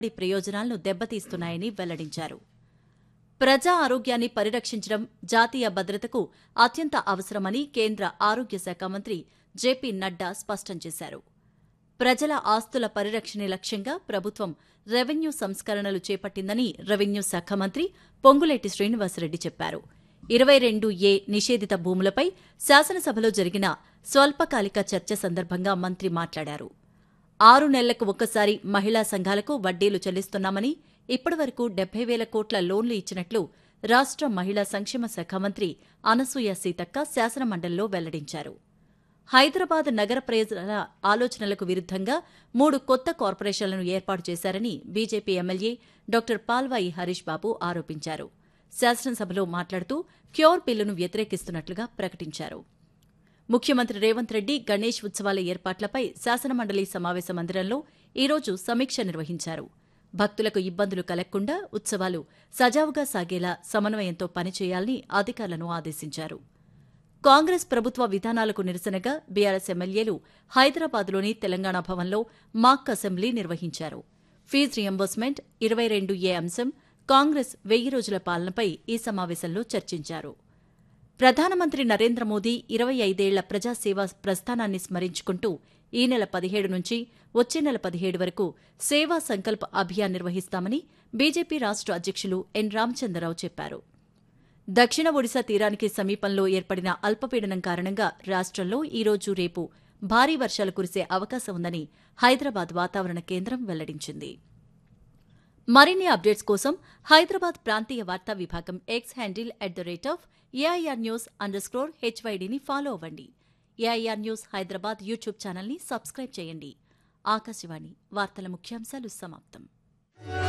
ప్రయోజనాలను దెబ్బతీస్తున్నాయని వెల్లడించారు ప్రజా ఆరోగ్యాన్ని పరిరక్షించడం జాతీయ భద్రతకు అత్యంత అవసరమని కేంద్ర ఆరోగ్య శాఖ మంత్రి జేపీ నడ్డా స్పష్టం చేశారు ప్రజల ఆస్తుల పరిరక్షణే లక్ష్యంగా ప్రభుత్వం రెవెన్యూ సంస్కరణలు చేపట్టిందని రెవెన్యూ శాఖ మంత్రి పొంగులేటి శ్రీనివాసరెడ్డి చెప్పారు ఇరవై రెండు ఏ నిషేధిత భూములపై శాసనసభలో జరిగిన స్వల్పకాలిక చర్చ సందర్భంగా మంత్రి మాట్లాడారు ఆరు నెలలకు ఒక్కసారి మహిళా సంఘాలకు వడ్డీలు చెల్లిస్తున్నామని ఇప్పటివరకు డెబ్బై వేల కోట్ల లోన్లు ఇచ్చినట్లు రాష్ట్ర మహిళా సంక్షేమ శాఖ మంత్రి అనసూయ సీతక్క శాసనమండలిలో వెల్లడించారు హైదరాబాద్ నగర ప్రజల ఆలోచనలకు విరుద్దంగా మూడు కొత్త కార్పొరేషన్లను ఏర్పాటు చేశారని BJP MLA doctor Palvai Harish Babu ఆరోపించారు శాసనసభలో మాట్లాడుతూ క్యూర్ బిల్లును వ్యతిరేకిస్తున్నట్లుగా ప్రకటించారు ముఖ్యమంత్రి రేవంత్ రెడ్డి గణేష్ ఉత్సవాల ఏర్పాట్లపై శాసనమండలి సమావేశ మందిరంలో ఈరోజు సమీక్ష నిర్వహించారు భక్తులకు ఇబ్బందులు కలగకుండా ఉత్సవాలు సజావుగా సాగేలా సమన్వయంతో పనిచేయాలని అధికారులను ఆదేశించారు కాంగ్రెస్ ప్రభుత్వ విధానాలకు నిరసనగా బీఆర్ఎస్ ఎమ్మెల్యేలు హైదరాబాద్లోని తెలంగాణ భవన్లో మాక్ అసెంబ్లీ నిర్వహించారు ఫీజు రియంబర్స్మెంట్ ఇరవై రెండు ఏ అంశం కాంగ్రెస్ వెయ్యి రోజుల పాలనపై ఈ సమావేశంలో చర్చించారు ప్రధానమంత్రి నరేంద్ర మోదీ ఇరవై ఐదేళ్ల ప్రజాసేవా ప్రస్థానాన్ని స్మరించుకుంటూ ఈ నెల పదిహేడు నుంచి వచ్చే నెల పదిహేడు వరకు సేవా సంకల్ప్ అభియాన్ నిర్వహిస్తామని బీజేపీ రాష్ట్ర అధ్యక్షులు ఎన్ రామచంద్రరావు చెప్పారు దక్షిణ ఒడిశా తీరానికి సమీపంలో ఏర్పడిన అల్పపీడనం కారణంగా రాష్ట్రంలో ఈరోజు రేపు భారీ వర్షాలు కురిసే అవకాశం ఉందని హైదరాబాద్ వాతావరణ కేంద్రం వెల్లడించింది మరిన్ని అప్డేట్స్ కోసం హైదరాబాద్ ప్రాంతీయ వార్తా విభాగం X handle at the rate of AIR news underscore హెచ్వైడీని ఫాలో అవ్వండి ఏఐఆర్ న్యూస్ హైదరాబాద్ యూట్యూబ్ ఛానల్ని సబ్స్క్రైబ్ చేయండి ఆకాశవాణి వార్తల ముఖ్యాంశాలు సమాప్తం